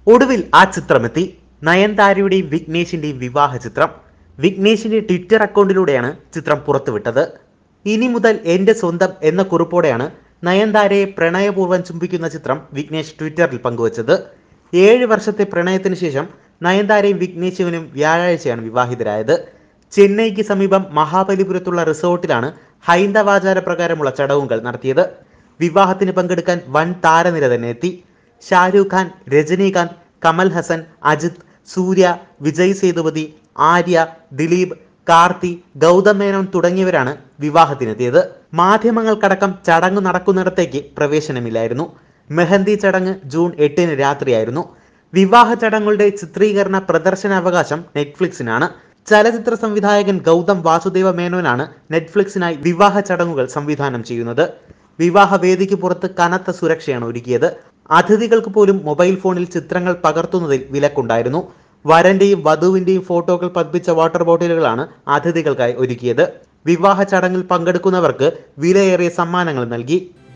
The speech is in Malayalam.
ഒടുവിൽ ആ ചിത്രമെത്തി നയൻതാരയുടെയും വിഘ്നേഷിന്റെയും വിവാഹ ചിത്രം വിഘ്നേഷിന്റെ ട്വിറ്റർ അക്കൗണ്ടിലൂടെയാണ് ചിത്രം പുറത്തുവിട്ടത് ഇനി മുതൽ എന്റെ സ്വന്തം എന്ന കുറിപ്പോടെയാണ് നയൻതാരയെ പ്രണയപൂർവ്വം ചുംബിക്കുന്ന ചിത്രം വിഘ്നേഷ് ട്വിറ്ററിൽ പങ്കുവച്ചത് ഏഴ് വർഷത്തെ പ്രണയത്തിന് ശേഷം നയൻതാരയും വിഘ്നേശുവിനും വ്യാഴാഴ്ചയാണ് വിവാഹിതരായത് ചെന്നൈക്ക് സമീപം മഹാബലിപുരത്തുള്ള റിസോർട്ടിലാണ് ഹൈന്ദവാചാര പ്രകാരമുള്ള ചടങ്ങുകൾ നടത്തിയത് വിവാഹത്തിന് പങ്കെടുക്കാൻ വൻ താരനിര തന്നെ എത്തി ഷാരൂഖ് ഖാൻ രജനീകാന്ത് കമൽ ഹസൻ അജിത് സൂര്യ വിജയ് സേതുപതി ആര്യ ദിലീപ് കാർത്തി ഗൗതം മേനോൻ തുടങ്ങിയവരാണ് വിവാഹത്തിനെത്തിയത് മാധ്യമങ്ങൾക്കടക്കം ചടങ്ങ് നടക്കുന്നിടത്തേക്ക് പ്രവേശനമില്ലായിരുന്നു മെഹന്തി ചടങ്ങ് ജൂൺ എട്ടിന് രാത്രിയായിരുന്നു വിവാഹ ചടങ്ങുകളുടെ ചിത്രീകരണ പ്രദർശനാവകാശം നെറ്റ്ഫ്ലിക്സിനാണ് ചലച്ചിത്ര സംവിധായകൻ ഗൗതം വാസുദേവ മേനോനാണ് നെറ്റ്ഫ്ലിക്സിനായി വിവാഹ ചടങ്ങുകൾ സംവിധാനം ചെയ്യുന്നത് വിവാഹ വേദിക്ക് പുറത്ത് കനത്ത സുരക്ഷയാണ് ഒരുക്കിയത് അതിഥികൾക്ക് പോലും മൊബൈൽ ഫോണിൽ ചിത്രങ്ങൾ പകർത്തുന്നതിൽ വിലക്കുണ്ടായിരുന്നു വരന്റെയും വധുവിന്റെയും ഫോട്ടോകൾ പതിപ്പിച്ച വാട്ടർ ബോട്ടിലുകളാണ് അതിഥികൾക്കായി ഒരുക്കിയത് വിവാഹ ചടങ്ങിൽ പങ്കെടുക്കുന്നവർക്ക് വിലയേറിയ സമ്മാനങ്ങൾ നൽകി